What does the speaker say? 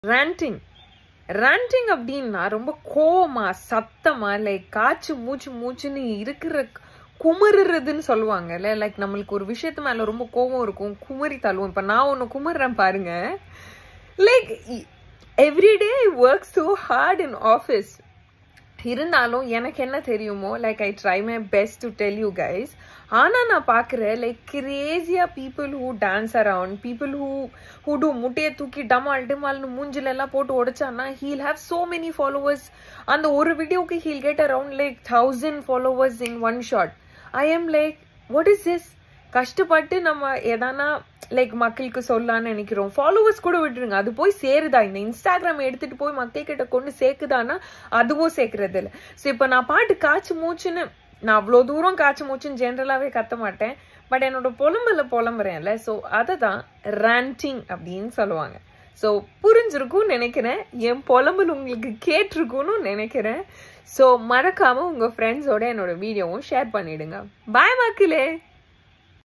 ranting ranting அப்படின்னா ரொம்ப கோவமா சத்தமா லைக் காச்சு மூச்சு மூச்சுன்னு இருக்கிற குமருறதுன்னு சொல்லுவாங்கல்ல லைக் நம்மளுக்கு ஒரு விஷயத்து மேல ரொம்ப கோவம் இருக்கும் குமரி தள்ளுவோம் இப்ப நான் ஒன்னு குமர்றேன் பாருங்க like everyday work so hard in office இருந்தாலும் எனக்கு என்ன தெரியுமோ like I try my best to tell you guys ஆனால் நான் பார்க்குறேன் லைக் கிரேசியாக people who dance around people who who do முட்டையை தூக்கி டமால் டிமால்னு மூஞ்சில எல்லாம் போட்டு உடைச்சான்னா he'll have so many followers அந்த ஒரு வீடியோக்கு he'll get around like thousand followers in one shot I am like what is this கஷ்டப்பட்டு நம்ம எதானா லைக் மக்களுக்கு சொல்லலாம்னு நினைக்கிறோம் ஃபாலோவர்ஸ் கூட விட்டுருங்க அது போய் சேருதா இந்த இன்ஸ்டாகிராம் எடுத்துட்டு போய் மக்கள் கிட்ட கொண்டு சேர்க்குதானா அதுவும் சேர்க்கறது இல்லை ஸோ இப்போ நான் பாட்டு காய்ச்சி மூச்சுன்னு நான் அவ்வளோ தூரம் காய்ச்சி மூச்சுன்னு ஜென்ரலாகவே கத்த மாட்டேன் பட் என்னோட புலம்புல புலம்புறேன்ல ஸோ அதை தான் ரேண்டிங் அப்படின்னு சொல்லுவாங்க ஸோ புரிஞ்சிருக்கும்னு நினைக்கிறேன் என் புலம்புல உங்களுக்கு கேட்டிருக்கும்னு நினைக்கிறேன் ஸோ மறக்காம உங்க ஃப்ரெண்ட்ஸோட என்னோட வீடியோவும் ஷேர் பண்ணிடுங்க பாய் மக்களே